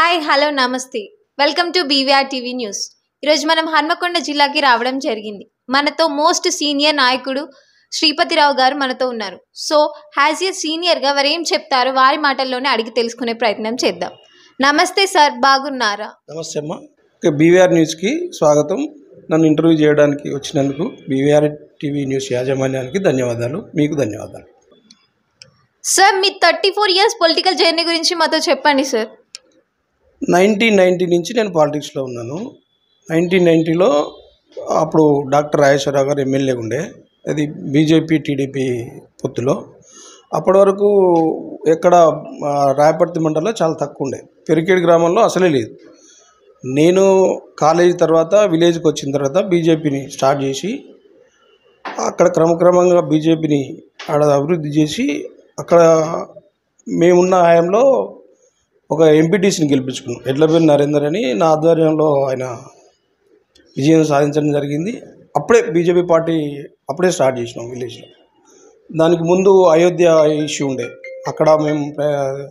hi hello నమస్తే welcome to BVR TV news ఈరోజు మనం హన్మకొండ జిల్లాకి రావడం జరిగింది మనతో మోస్ట్ సీనియర్ నాయకుడు శ్రీపతిరావు గారు మనతో ఉన్నారు సో హ్యాజ్ ఏ సీనియర్గా వారు ఏం చెప్తారో వారి మాటల్లోనే అడిగి తెలుసుకునే ప్రయత్నం చేద్దాం నమస్తే సార్ బాగున్నారా నమస్తే అమ్మా ఓకే బీవీఆర్ న్యూస్కి స్వాగతం నన్ను ఇంటర్వ్యూ చేయడానికి వచ్చినందుకు బీవీఆర్ టీవీ న్యూస్ యాజమాన్యానికి ధన్యవాదాలు మీకు ధన్యవాదాలు సార్ మీ thirty four years political journey గురించి మాతో చెప్పండి సార్ నైన్టీన్ నైంటీ నుంచి నేను పాలిటిక్స్లో ఉన్నాను నైన్టీన్ నైంటీలో అప్పుడు డాక్టర్ రాజేశ్వరరావు గారు ఎమ్మెల్యే ఉండే అది బీజేపీ టీడీపీ పొత్తులో అప్పటి వరకు ఎక్కడ ఆ, రాయపర్తి మండలంలో చాలా తక్కువ ఉండే పెరికేడు గ్రామంలో అసలే లేదు నేను కాలేజీ తర్వాత విలేజ్కి వచ్చిన తర్వాత బీజేపీని స్టార్ట్ చేసి అక్కడ క్రమక్రమంగా బీజేపీని ఆడ అభివృద్ధి చేసి అక్కడ మేమున్న హయాంలో ఒక ఎంపీటీసీని గెలిపించుకున్నాం ఎడ్లపల్లి నరేందర్ అని నా ఆధ్వర్యంలో ఆయన విజయం సాధించడం జరిగింది అప్పుడే బీజేపీ పార్టీ అప్పుడే స్టార్ట్ చేసినాం విలేజ్లో దానికి ముందు అయోధ్య ఇష్యూ ఉండే అక్కడ మేము ప్ర-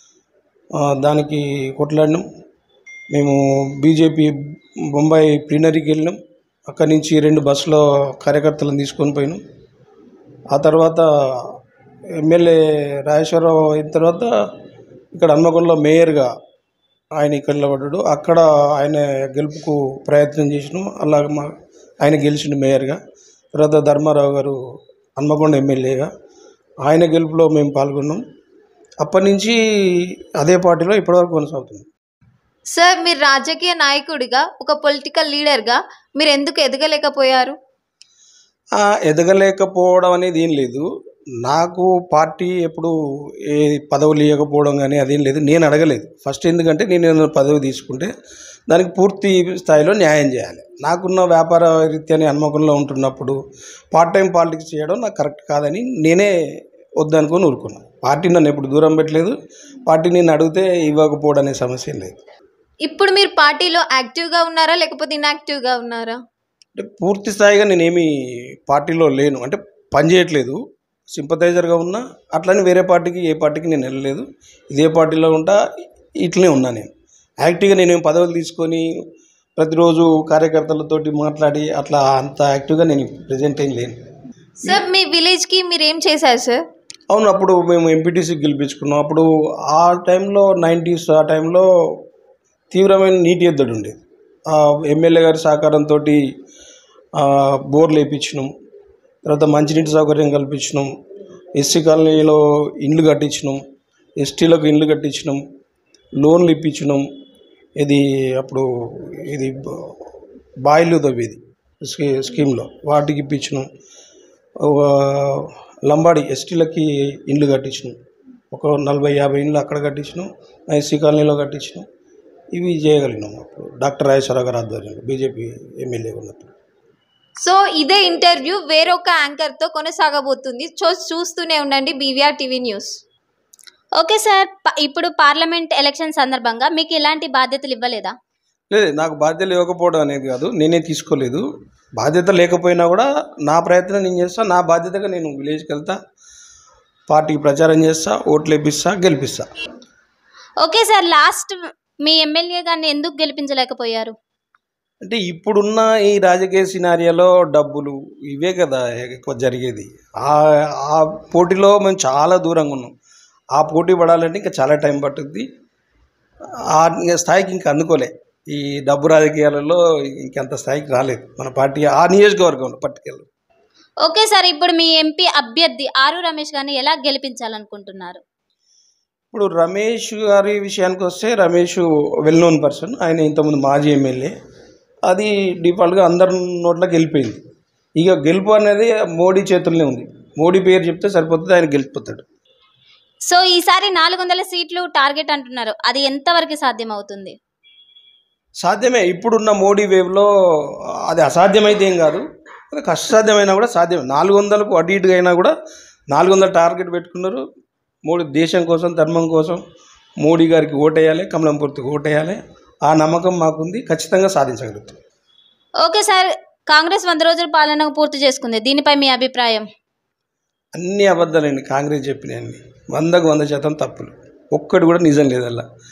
ఆ, దానికి కొట్లాడినాం మేము బీజేపీ బొంబాయి ప్లీనరీకి వెళ్ళినాం అక్కడి నుంచి రెండు బస్సులో కార్యకర్తలను తీసుకొని పోయినాం ఆ తర్వాత ఎమ్మెల్యే రాజేశ్వరరావు అయిన తర్వాత ఇక్కడ హన్మకొండలో మేయర్గా ఆయన ఇక్కడ నిలబడ్డాడు అక్కడ ఆయన గెలుపుకు ప్రయత్నం చేసినాం అలాగే మా ఆయన గెలిచిండు మేయర్గా తర్వాత ధర్మారావు గారు హన్మకొండ ఎమ్మెల్యేగా ఆయన గెలుపులో మేము పాల్గొన్నాం అప్పటి నుంచి అదే పార్టీలో ఇప్పటివరకు కొనసాగుతుంది సార్ మీరు రాజకీయ నాయకుడిగా ఒక పొలిటికల్ లీడర్గా మీరు ఎందుకు ఎదగలేకపోయారు ఆ, ఎదగలేకపోవడం అనేది ఏం లేదు నాకు పార్టీ ఎప్పుడు ఏ పదవులు ఇవ్వకపోవడం కానీ అదేం లేదు నేను అడగలేదు ఫస్ట్ ఎందుకంటే నేను ఏదైనా పదవి తీసుకుంటే దానికి పూర్తి స్థాయిలో న్యాయం చేయాలి నాకున్న వ్యాపార రీత్యాన్ని హన్మకొండలో ఉంటున్నప్పుడు పార్ట్ టైం పాలిటిక్స్ చేయడం నాకు కరెక్ట్ కాదని నేనే వద్దనుకొని ఊరుకున్నాను పార్టీ నన్ను ఎప్పుడు దూరం పెట్టలేదు పార్టీ నేను అడిగితే ఇవ్వకపోవడం అనే సమస్య ఏం లేదు ఇప్పుడు మీరు పార్టీలో యాక్టివ్గా ఉన్నారా లేకపోతే ఇన్యాక్టివ్గా ఉన్నారా అంటే పూర్తి స్థాయిగా నేనేమి పార్టీలో లేను అంటే పని చేయట్లేదు సింపథైజర్గా ఉన్నా అట్లని వేరే పార్టీకి ఏ పార్టీకి నేను వెళ్ళలేదు ఇదే పార్టీలో ఉంటా ఇట్లనే ఉన్నా నేను యాక్టివ్గా నేనేం పదవులు తీసుకొని ప్రతిరోజు కార్యకర్తలతోటి మాట్లాడి అట్లా అంత యాక్టివ్గా నేను ప్రజెంట్ ఏం లేను సార్ మీ విలేజ్కి మీరు ఏం చేశారు సార్ అవును అప్పుడు మేము ఎంపీటీసీకి గెలిపించుకున్నాం అప్పుడు ఆ టైంలో నైంటీస్ ఆ టైంలో తీవ్రమైన నీటి ఎద్దడి ఉండేది ఆ ఎమ్మెల్యే గారి సహకారంతో బోర్లు వేయించినాం తర్వాత మంచినీటి సౌకర్యం కల్పించినాం ఎస్సీ కాలనీలో ఇండ్లు కట్టించినాం ఎస్టీలకు ఇండ్లు కట్టించినాం లోన్లు ఇప్పించినాం ఇది అప్పుడు ఇది బ- బాయిలు తవ్వేది స్కీ స్కీమ్లో వాటికి ఇప్పించినాం ఒక లంబాడి ఎస్టీలకి ఇండ్లు కట్టించినాం ఒక నలభై యాభై ఇండ్లు అక్కడ కట్టించినాం ఎస్సీ కాలనీలో కట్టించినాం ఇవి చేయగలిగినాం అప్పుడు డాక్టర్ రాజేశ్వరరావు గారి ఆధ్వర్యంలో బీజేపీ ఎమ్మెల్యే ఉన్నప్పుడు సో ఇదే ఇంటర్వ్యూ వేరొక యాంకర్తో కొనసాగబోతుంది చూ చూస్తూనే ఉండండి BVR TV news okay sir ప- ఇప్పుడు పార్లమెంట్ ఎలక్షన్ సందర్భంగా మీకు ఎలాంటి బాధ్యతలు ఇవ్వలేదా లేదు నాకు బాధ్యత ఇవ్వకపోవడం అనేది కాదు నేనే తీసుకోలేదు బాధ్యత లేకపోయినా కూడా నా ప్రయత్నం నేను చేస్తా నా బాధ్యతగా నేను విలేజ్కి వెళ్తా పార్టీకి ప్రచారం చేస్తా ఓట్లు వేపిస్తా గెలిపిస్తా ఓకే సార్ లాస్ట్ మీ ఎమ్మెల్యే గారిని ఎందుకు గెలిపించలేకపోయారు అంటే ఇప్పుడున్న ఈ రాజకీయ సినారియాలో డబ్బులు ఇవే కదా ఎక్కువ జరిగేది ఆ ఆ పోటీలో మేము చాలా దూరంగా ఉన్నాం ఆ పోటీ పడాలంటే ఇంకా చాలా టైం పట్టుద్ది ఆ ఇంకా స్థాయికి ఇంకా అందుకోలే ఈ డబ్బు రాజకీయాలలో ఇంకంత స్థాయికి రాలేదు మన పార్టీ ఆ నియోజకవర్గంలో పట్టుకెళ్ళి ఓకే సార్ ఇప్పుడు మీ ఎంపీ అభ్యర్థి ఆరు రమేష్ గారిని ఎలా గెలిపించాలనుకుంటున్నారు ఇప్పుడు రమేష్ గారి విషయానికి వస్తే రమేష్ వెల్ నోన్ పర్సన్ ఆయన ఇంతకుముందు మాజీ ఎమ్మెల్యే అది డిఫాల్ట్గా అందరి నోట్లోకి వెళ్ళిపోయింది ఇక గెలుపు అనేది మోడీ చేతుల్లోనే ఉంది మోడీ పేరు చెప్తే సరిపోతుంది ఆయన గెలిచిపోతాడు సో ఈసారి నాలుగు వందల సీట్లు టార్గెట్ అంటున్నారు అది ఎంతవరకు సాధ్యం అవుతుంది సాధ్యమే ఇప్పుడున్న మోడీ వేవ్లో అది అసాధ్యమైతే ఏం కాదు అది కష్టసాధ్యమైనా కూడా సాధ్యమే నాలుగు వందలకు అటు ఇటుగా అయినా కూడా నాలుగు వందల టార్గెట్ పెట్టుకున్నారు మోడీ దేశం కోసం ధర్మం కోసం మోడీ గారికి ఓటేయాలి కమలంపూర్తికి ఓటేయాలి ఆ నమ్మకం మాకుంది ఖచ్చితంగా సాధించగలుగుతాం ఓకే సార్ కాంగ్రెస్ వంద రోజుల పాలన పూర్తి చేసుకుంది దీనిపై మీ అభిప్రాయం అన్ని అబద్ధాలండి కాంగ్రెస్ చెప్పినాయండి వందకు వంద శాతం తప్పులు ఒక్కటి కూడా నిజం లేదు అలా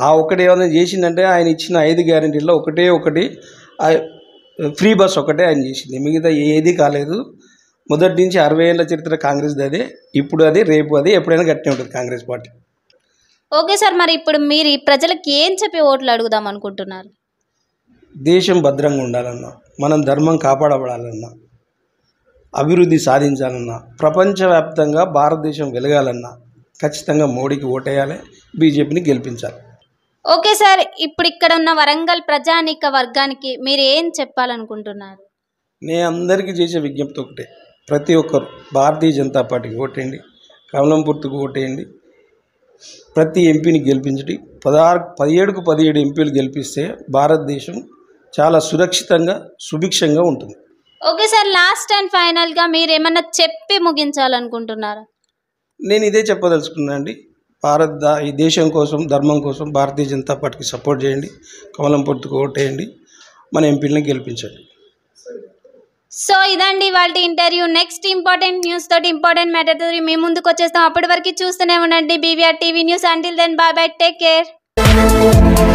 ఆ ఒకటి ఏమైనా చేసిందంటే ఆయన ఇచ్చిన ఐదు గ్యారంటీల్లో ఒకటే ఒకటి ఆ ఫ్రీ బస్ ఒకటే ఆయన చేసింది మిగతా ఏది కాలేదు మొదటి నుంచి అరవై ఏళ్ళ చరిత్ర కాంగ్రెస్ది అదే ఇప్పుడు అది రేపు అది ఎప్పుడైనా గట్టినే ఉంటుంది కాంగ్రెస్ పార్టీ ఓకే సార్ మరి ఇప్పుడు మీరు ఈ ప్రజలకు ఏం చెప్పి ఓట్లు అడుగుదాం అనుకుంటున్నారు దేశం భద్రంగా ఉండాలన్నా మనం ధర్మం కాపాడబడాలన్నా అభివృద్ధి సాధించాలన్నా ప్రపంచవ్యాప్తంగా భారతదేశం వెలగాలన్నా ఖచ్చితంగా మోడీకి ఓటేయాలి బీజేపీని గెలిపించాలి ఓకే సార్ ఇప్పుడు ఇక్కడ ఉన్న వరంగల్ ప్రజానీక వర్గానికి మీరు ఏం చెప్పాలనుకుంటున్నారు నేను అందరికీ చేసే విజ్ఞప్తి ఒకటే ప్రతి ఒక్కరు భారతీయ జనతా పార్టీకి ఓటేయండి కమలం గుర్తుకు ఓటేయండి ప్రతి ఎంపీని గెలిపించండి పదహారు పదిహేడుకు పదిహేడు ఎంపీలు గెలిపిస్తే భారతదేశం చాలా సురక్షితంగా సుభిక్షంగా ఉంటుంది ఓకే సార్ లాస్ట్ అండ్ ఫైనల్గా మీరు ఏమన్నా చెప్పి ముగించాలనుకుంటున్నారా నేను ఇదే చెప్పదలుచుకున్నా అండి భారత్ దా- ఈ దేశం కోసం ధర్మం కోసం భారతీయ జనతా పార్టీకి సపోర్ట్ చేయండి కమలం పొత్తుకు ఓటేయండి మన ఎంపీలని గెలిపించండి సో ఇదండి వాళ్ళ ఇంటర్వ్యూ నెక్స్ట్ ఇంపార్టెంట్ న్యూస్ తోటి ఇంపార్టెంట్ మ్యాటర్ తోటి మీ ముందుకు వచ్చేస్తాం అప్పటి వరకు చూస్తూనే ఉండండి BVR TV news until then bye bye take care